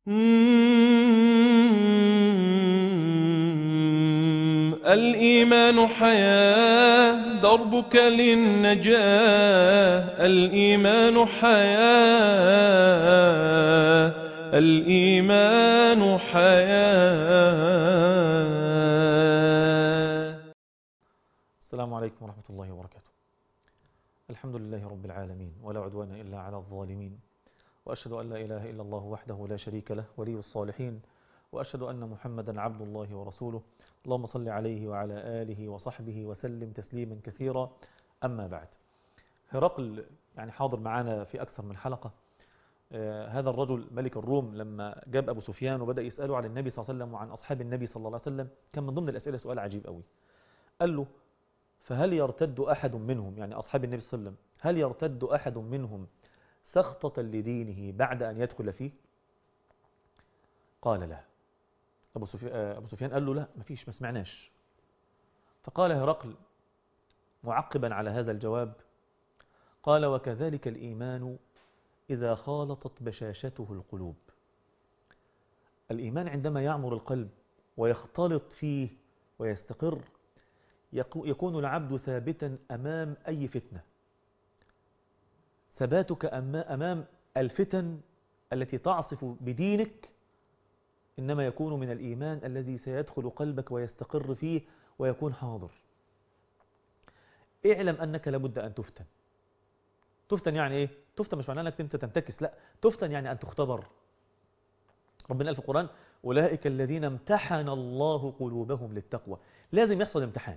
الإيمان حياة دربك للنجاة الإيمان حياة الإيمان حياة السلام عليكم ورحمة الله وبركاته الحمد لله رب العالمين ولا عدوان إلا على الظالمين وأشهد أن لا إله إلا الله وحده لا شريك له ولي الصالحين وأشهد أن محمدا عبد الله ورسوله اللهم صل عليه وعلى آله وصحبه وسلم تسليما كثيرا أما بعد هرقل يعني حاضر معنا في أكثر من حلقة آه هذا الرجل ملك الروم لما جاب أبو سفيان وبدأ يسأله عن النبي صلى الله عليه وسلم وعن أصحاب النبي صلى الله عليه وسلم كان من ضمن الأسئلة سؤال عجيب قوي قال له فهل يرتد أحد منهم يعني أصحاب النبي صلى الله عليه وسلم هل يرتد أحد منهم سخطة لدينه بعد أن يدخل فيه قال لا أبو سفيان, أبو سفيان قال له لا مفيش ما سمعناش فقال هرقل معقبا على هذا الجواب قال وكذلك الإيمان إذا خالطت بشاشته القلوب الإيمان عندما يعمر القلب ويختلط فيه ويستقر يكون العبد ثابتا أمام أي فتنة ثباتك أمام الفتن التي تعصف بدينك إنما يكون من الإيمان الذي سيدخل قلبك ويستقر فيه ويكون حاضر اعلم أنك لابد أن تفتن تفتن يعني إيه؟ تفتن مش معناه أنك أنت تنتكس لا تفتن يعني أن تختبر ربنا قال في القرآن أولئك الذين امتحن الله قلوبهم للتقوى لازم يحصل امتحان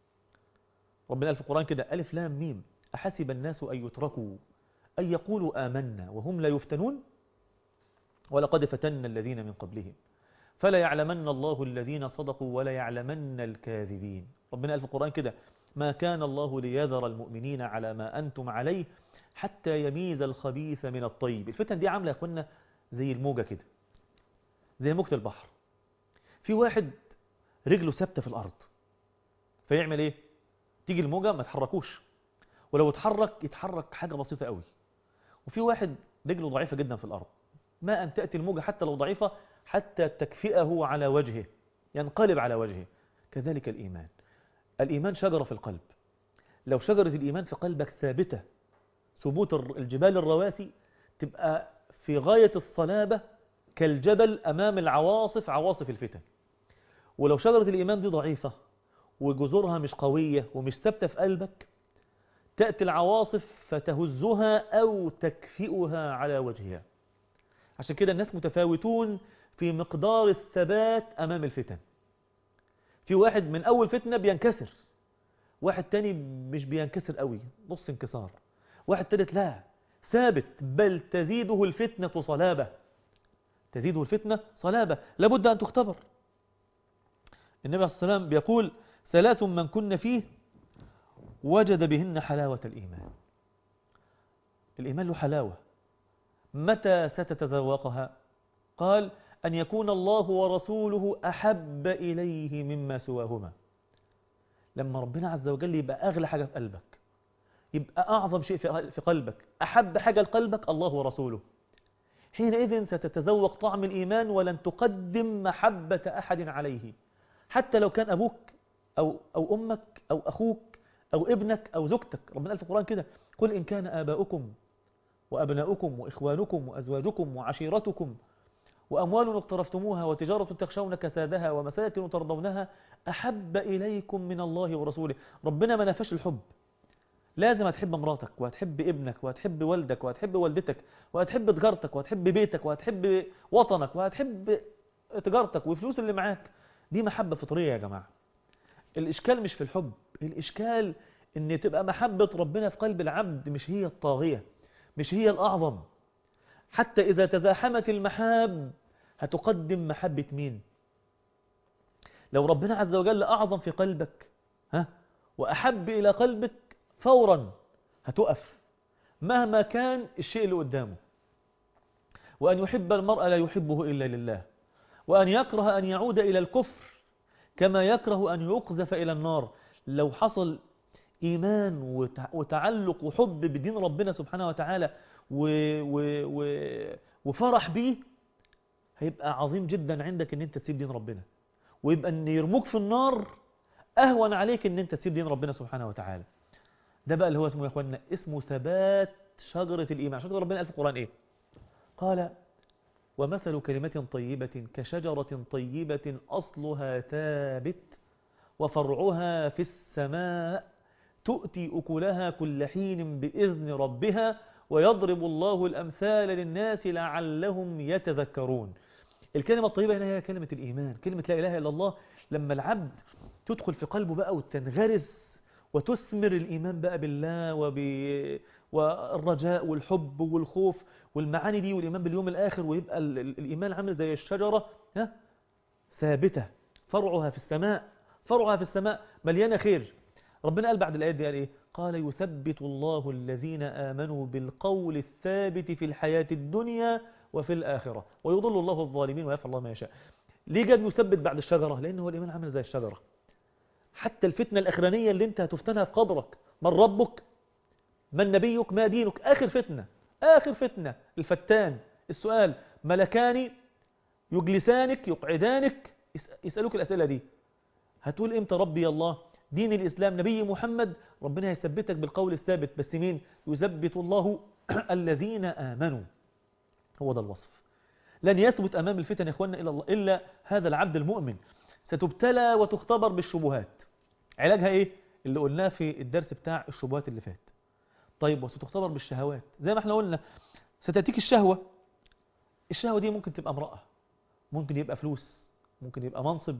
ربنا قال في القرآن كده ألف لام ميم أحسب الناس أن يتركوا أن يقولوا آمنا وهم لا يفتنون ولقد فتنا الذين من قبلهم فلا يعلمن الله الذين صدقوا ولا يعلمن الكاذبين ربنا قال في القرآن كده ما كان الله ليذر المؤمنين على ما أنتم عليه حتى يميز الخبيث من الطيب الفتن دي عاملة يا أخوانا زي الموجة كده زي موجة البحر في واحد رجله ثابتة في الأرض فيعمل إيه تيجي الموجة ما تحركوش ولو اتحرك يتحرك حاجة بسيطة قوي وفي واحد رجله ضعيفة جدا في الأرض ما أن تأتي الموجة حتى لو ضعيفة حتى تكفئه على وجهه ينقلب على وجهه كذلك الإيمان الإيمان شجرة في القلب لو شجرة الإيمان في قلبك ثابتة ثبوت الجبال الرواسي تبقى في غاية الصلابة كالجبل أمام العواصف عواصف الفتن ولو شجرة الإيمان دي ضعيفة وجذورها مش قوية ومش ثابتة في قلبك تأتي العواصف فتهزها أو تكفئها على وجهها عشان كده الناس متفاوتون في مقدار الثبات أمام الفتن في واحد من أول فتنة بينكسر واحد تاني مش بينكسر قوي نص انكسار واحد تالت لا ثابت بل تزيده الفتنة صلابة تزيده الفتنة صلابة لابد أن تختبر النبي عليه الصلاة والسلام بيقول ثلاث من كن فيه وجد بهن حلاوة الإيمان الإيمان له حلاوة متى ستتذوقها قال أن يكون الله ورسوله أحب إليه مما سواهما لما ربنا عز وجل يبقى أغلى حاجة في قلبك يبقى أعظم شيء في قلبك أحب حاجة لقلبك الله ورسوله حينئذ ستتذوق طعم الإيمان ولن تقدم محبة أحد عليه حتى لو كان أبوك أو, أو أمك أو أخوك أو ابنك أو زوجتك ربنا قال في القرآن كده قل إن كان آباؤكم وأبناؤكم وإخوانكم وأزواجكم وعشيرتكم وأموال اقترفتموها وتجارة تخشون كسادها ومساكن ترضونها أحب إليكم من الله ورسوله ربنا ما نفش الحب لازم هتحب مراتك وهتحب ابنك وهتحب والدك وهتحب والدتك وهتحب تجارتك وهتحب بيتك وهتحب وطنك وهتحب تجارتك والفلوس اللي معاك دي محبة فطرية يا جماعة الإشكال مش في الحب الإشكال إن تبقى محبة ربنا في قلب العبد مش هي الطاغية مش هي الأعظم حتى إذا تزاحمت المحاب هتقدم محبة مين لو ربنا عز وجل أعظم في قلبك ها وأحب إلى قلبك فورا هتقف مهما كان الشيء اللي قدامه وأن يحب المرء لا يحبه إلا لله وأن يكره أن يعود إلى الكفر كما يكره أن يقذف إلى النار لو حصل إيمان وتعلق وحب بدين ربنا سبحانه وتعالى و و و وفرح بيه هيبقى عظيم جدا عندك ان انت تسيب دين ربنا ويبقى ان يرموك في النار اهون عليك ان انت تسيب دين ربنا سبحانه وتعالى ده بقى اللي هو اسمه يا اخوانا اسمه ثبات شجرة الايمان عشان كده ربنا قال في القرآن ايه قال ومثل كلمة طيبة كشجرة طيبة أصلها ثابت وفرعها في السماء تؤتي أكلها كل حين بإذن ربها ويضرب الله الأمثال للناس لعلهم يتذكرون الكلمة الطيبة هنا هي كلمة الإيمان كلمة لا إله إلا الله لما العبد تدخل في قلبه بقى وتنغرس وتثمر الإيمان بقى بالله وب... والرجاء والحب والخوف والمعاني دي والإيمان باليوم الآخر ويبقى ال... ال- الإيمان عامل زي الشجرة ها ثابتة فرعها في السماء فرعها في السماء مليانة خير ربنا قال بعد الآيات دي قال إيه قال يثبت الله الذين آمنوا بالقول الثابت في الحياة الدنيا وفي الآخرة ويضل الله الظالمين ويفعل الله ما يشاء ليه جاب يثبت بعد الشجرة لأن هو الإيمان عامل زي الشجرة حتى الفتنة الأخرانية اللي انت هتفتنها في قبرك من ربك من نبيك ما دينك آخر فتنة آخر فتنة الفتان السؤال ملكان يجلسانك يقعدانك يس- يسألوك الأسئلة دي هتقول امتى ربي الله دين الإسلام نبي محمد ربنا يثبتك بالقول الثابت بس مين يثبت الله الذين آمنوا هو ده الوصف لن يثبت أمام الفتن يا إخواننا إلا, الله إلا هذا العبد المؤمن ستبتلى وتختبر بالشبهات علاجها إيه؟ اللي قلناه في الدرس بتاع الشبهات اللي فات طيب وستختبر بالشهوات زي ما احنا قلنا ستأتيك الشهوة الشهوة دي ممكن تبقى امرأة ممكن يبقى فلوس ممكن يبقى منصب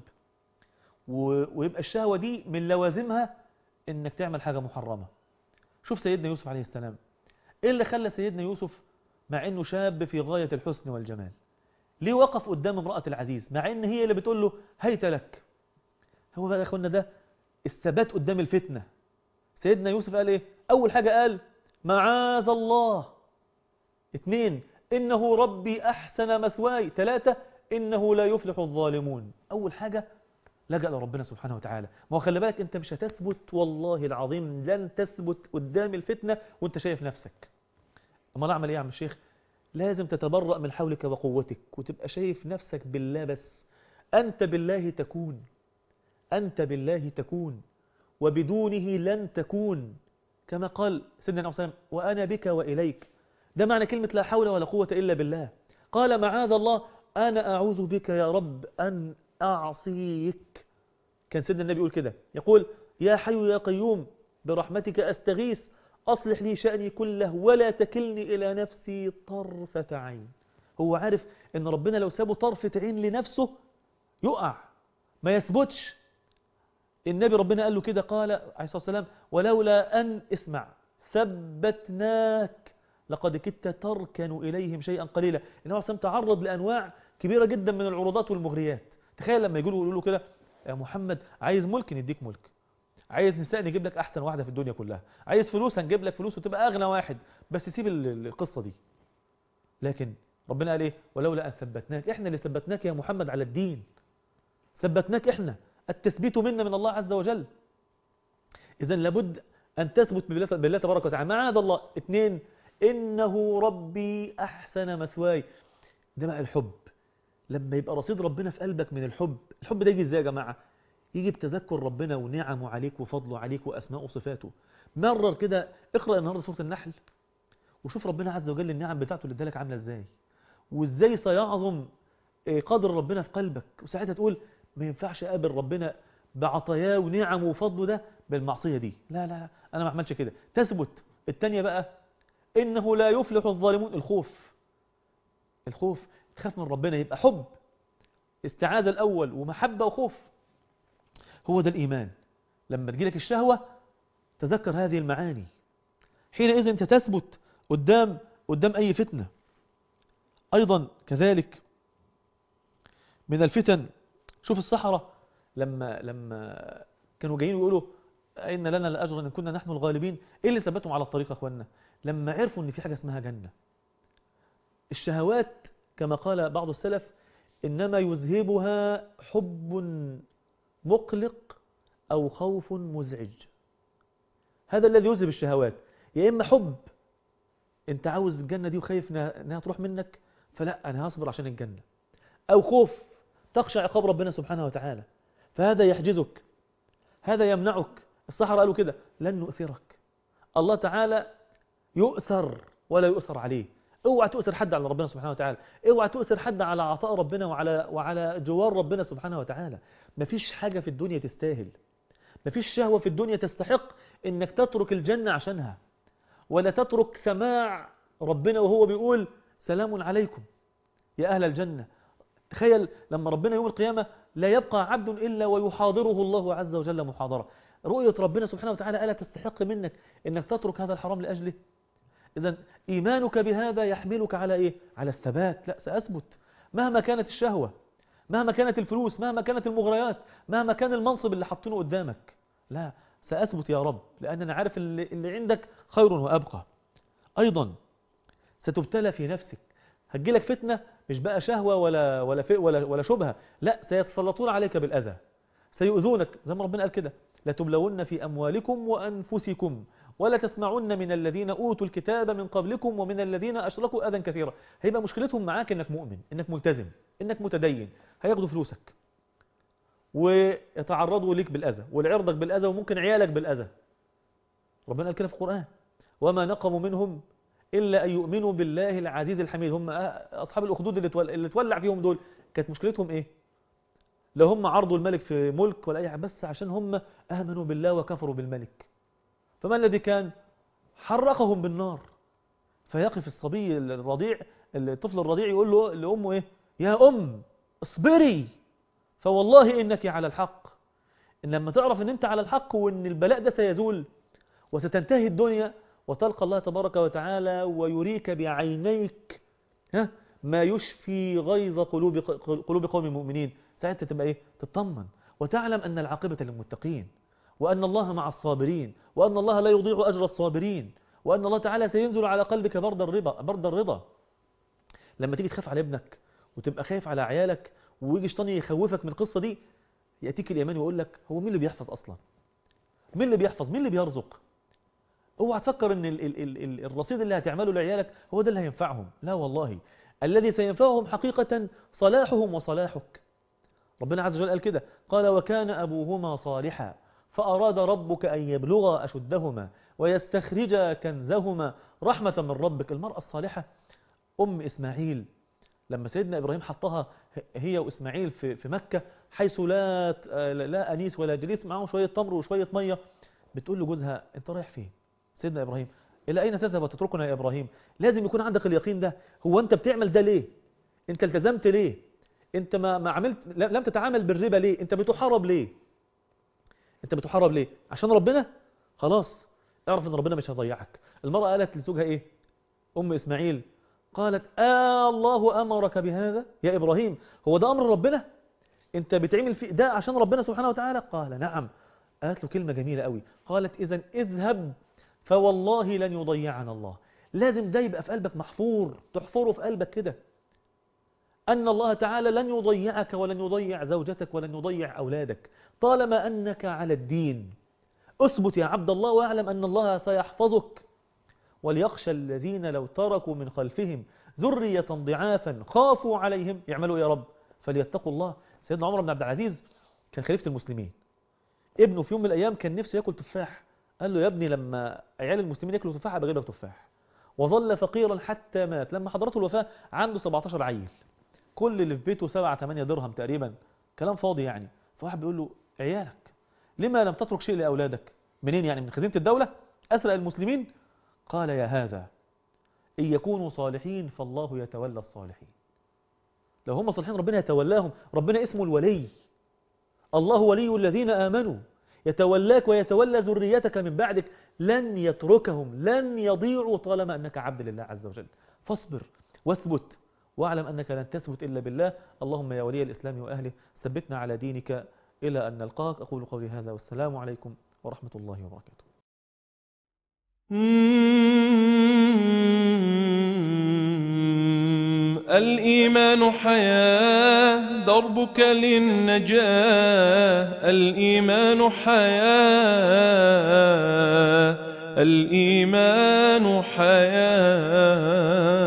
و- ويبقى الشهوة دي من لوازمها انك تعمل حاجة محرمة شوف سيدنا يوسف عليه السلام ايه اللي خلى سيدنا يوسف مع انه شاب في غاية الحسن والجمال ليه وقف قدام امرأة العزيز مع ان هي اللي بتقول له هيت لك هو بقى يا اخوانا ده الثبات قدام الفتنة سيدنا يوسف قال ايه اول حاجة قال معاذ الله اثنين انه ربي احسن مثواي ثلاثة انه لا يفلح الظالمون اول حاجة لجأ لربنا سبحانه وتعالى ما هو خلي بالك انت مش هتثبت والله العظيم لن تثبت قدام الفتنة وانت شايف نفسك امال اعمل ايه يا عم الشيخ لازم تتبرأ من حولك وقوتك وتبقى شايف نفسك بالله بس انت بالله تكون انت بالله تكون وبدونه لن تكون كما قال سيدنا النبي صلى الله عليه وسلم وانا بك واليك ده معنى كلمة لا حول ولا قوة الا بالله قال معاذ الله انا اعوذ بك يا رب ان اعصيك كان سيدنا النبي يقول كده يقول يا حي يا قيوم برحمتك أستغيث أصلح لي شأني كله ولا تكلني إلى نفسي طرفة عين هو عارف أن ربنا لو سابه طرفة عين لنفسه يقع ما يثبتش النبي ربنا قال له كده قال عليه الصلاة والسلام ولولا أن اسمع ثبتناك لقد كدت تركن إليهم شيئا قليلا إنه أصلا تعرض لأنواع كبيرة جدا من العروضات والمغريات تخيل لما يقولوا يقولوا له كده يا محمد عايز ملك نديك ملك عايز نساء نجيب لك احسن واحده في الدنيا كلها عايز فلوس هنجيب لك فلوس وتبقى اغنى واحد بس سيب ال- ال- القصه دي لكن ربنا قال ايه ولولا ان ثبتناك احنا اللي ثبتناك يا محمد على الدين ثبتناك احنا التثبيت منا من الله عز وجل اذا لابد ان تثبت بالله بالله تبارك وتعالى معاذ الله اثنين انه ربي احسن مثواي ده بقى الحب لما يبقى رصيد ربنا في قلبك من الحب الحب ده يجي ازاي يا جماعه يجي بتذكر ربنا ونعمه عليك وفضله عليك واسماءه وصفاته مرر كده اقرا النهارده سوره النحل وشوف ربنا عز وجل النعم بتاعته اللي ادالك عامله ازاي وازاي سيعظم إيه، قدر ربنا في قلبك وساعتها تقول ما ينفعش اقابل ربنا بعطاياه ونعمه وفضله ده بالمعصيه دي لا لا لا انا ما اعملش كده تثبت الثانيه بقى انه لا يفلح الظالمون الخوف الخوف تخاف من ربنا يبقى حب استعاذة الأول ومحبة وخوف هو ده الإيمان لما تجيلك الشهوة تذكر هذه المعاني حينئذ أنت تثبت قدام قدام أي فتنة أيضا كذلك من الفتن شوف الصحراء لما لما كانوا جايين يقولوا إن لنا لأجرا إن كنا نحن الغالبين إيه اللي ثبتهم على الطريق يا أخوانا لما عرفوا إن في حاجة اسمها جنة الشهوات كما قال بعض السلف إنما يذهبها حب مقلق أو خوف مزعج هذا الذي يذهب الشهوات يا إما حب أنت عاوز الجنة دي وخايف إنها إنها تروح منك فلا أنا هصبر عشان الجنة أو خوف تخشى عقاب ربنا سبحانه وتعالى فهذا يحجزك هذا يمنعك الصحراء قالوا كده لن نؤثرك الله تعالى يؤثر ولا يؤثر عليه اوعى تؤثر حد على ربنا سبحانه وتعالى اوعى تؤثر حد على عطاء ربنا وعلى وعلى جوار ربنا سبحانه وتعالى مفيش حاجة في الدنيا تستاهل مفيش شهوة في الدنيا تستحق انك تترك الجنة عشانها ولا تترك سماع ربنا وهو بيقول سلام عليكم يا أهل الجنة تخيل لما ربنا يوم القيامة لا يبقى عبد إلا ويحاضره الله عز وجل محاضرة رؤية ربنا سبحانه وتعالى ألا تستحق منك أنك تترك هذا الحرام لأجله إذا إيمانك بهذا يحملك على إيه؟ على الثبات لا سأثبت مهما كانت الشهوة مهما كانت الفلوس مهما كانت المغريات مهما كان المنصب اللي حاطينه قدامك لا سأثبت يا رب لأن أنا عارف اللي, اللي عندك خير وأبقى أيضا ستبتلى في نفسك هتجيلك فتنة مش بقى شهوة ولا ولا ولا ولا شبهة لا سيتسلطون عليك بالأذى سيؤذونك زي ما ربنا قال كده لتبلون في أموالكم وأنفسكم ولا تسمعن من الذين أوتوا الكتاب من قبلكم ومن الذين أشركوا أذى كثيرا هيبقى مشكلتهم معاك إنك مؤمن إنك ملتزم إنك متدين هياخدوا فلوسك ويتعرضوا لك بالأذى ولعرضك بالأذى وممكن عيالك بالأذى ربنا قال كده في القرآن وما نقموا منهم إلا أن يؤمنوا بالله العزيز الحميد هم أصحاب الأخدود اللي اللي تولع فيهم دول كانت مشكلتهم إيه لو هم عرضوا الملك في ملك ولا أي حاجة بس عشان هم آمنوا بالله وكفروا بالملك فما الذي كان حرقهم بالنار فيقف الصبي الرضيع الطفل الرضيع يقول له لأمه إيه يا أم اصبري فوالله إنك على الحق إن لما تعرف إن أنت على الحق وإن البلاء ده سيزول وستنتهي الدنيا وتلقى الله تبارك وتعالى ويريك بعينيك ها ما يشفي غيظ قلوب قلوب قوم المؤمنين ساعتها تبقى ايه تطمن وتعلم ان العاقبه للمتقين وان الله مع الصابرين وان الله لا يضيع اجر الصابرين وان الله تعالى سينزل على قلبك برد الرضا برد الرضا لما تيجي تخاف على ابنك وتبقى خايف على عيالك ويجي شيطان يخوفك من القصه دي ياتيك الايمان ويقول لك هو مين اللي بيحفظ اصلا مين اللي بيحفظ مين اللي بيرزق اوعى تفكر ان ال ال ال ال الرصيد اللي هتعمله لعيالك هو ده اللي هينفعهم لا والله الذي سينفعهم حقيقة صلاحهم وصلاحك ربنا عز وجل قال كده قال وكان أبوهما صالحا فأراد ربك أن يبلغا أشدهما ويستخرجا كنزهما رحمة من ربك المرأة الصالحة أم إسماعيل لما سيدنا إبراهيم حطها هي وإسماعيل في في مكة حيث لا لا أنيس ولا جليس معهم شوية تمر وشوية مية بتقول لجوزها أنت رايح فين سيدنا إبراهيم إلى أين تذهب وتتركنا يا إبراهيم لازم يكون عندك اليقين ده هو أنت بتعمل ده ليه أنت التزمت ليه أنت ما, ما عملت لم تتعامل بالربا ليه أنت بتحارب ليه أنت بتحارب ليه عشان ربنا خلاص اعرف أن ربنا مش هيضيعك المرأة قالت لزوجها إيه أم إسماعيل قالت آه الله أمرك بهذا يا إبراهيم هو ده أمر ربنا أنت بتعمل في ده عشان ربنا سبحانه وتعالى قال نعم قالت له كلمة جميلة قوي قالت إذا اذهب فوالله لن يضيعنا الله لازم ده يبقى في قلبك محفور تحفره في قلبك كده أن الله تعالى لن يضيعك ولن يضيع زوجتك ولن يضيع أولادك طالما أنك على الدين أثبت يا عبد الله واعلم أن الله سيحفظك وليخشى الذين لو تركوا من خلفهم ذرية ضعافا خافوا عليهم يعملوا يا رب فليتقوا الله سيدنا عمر بن عبد العزيز كان خليفة المسلمين ابنه في يوم من الأيام كان نفسه يأكل تفاح قال له يا ابني لما عيال المسلمين ياكلوا تفاح بجيب لك تفاح وظل فقيرا حتى مات لما حضرته الوفاة عنده 17 عيل كل اللي في بيته 7 8 درهم تقريبا كلام فاضي يعني فواحد بيقول له عيالك لما لم تترك شيء لأولادك منين يعني من خزينة الدولة أسرق المسلمين قال يا هذا إن يكونوا صالحين فالله يتولى الصالحين لو هم صالحين ربنا يتولاهم ربنا اسمه الولي الله ولي الذين آمنوا يتولاك ويتولى ذريتك من بعدك لن يتركهم لن يضيعوا طالما أنك عبد لله عز وجل فاصبر واثبت واعلم أنك لن تثبت إلا بالله اللهم يا ولي الإسلام وأهله ثبتنا على دينك إلى أن نلقاك أقول قولي هذا والسلام عليكم ورحمة الله وبركاته الإيمان حياة دربك للنجاة الإيمان حياة الإيمان حياة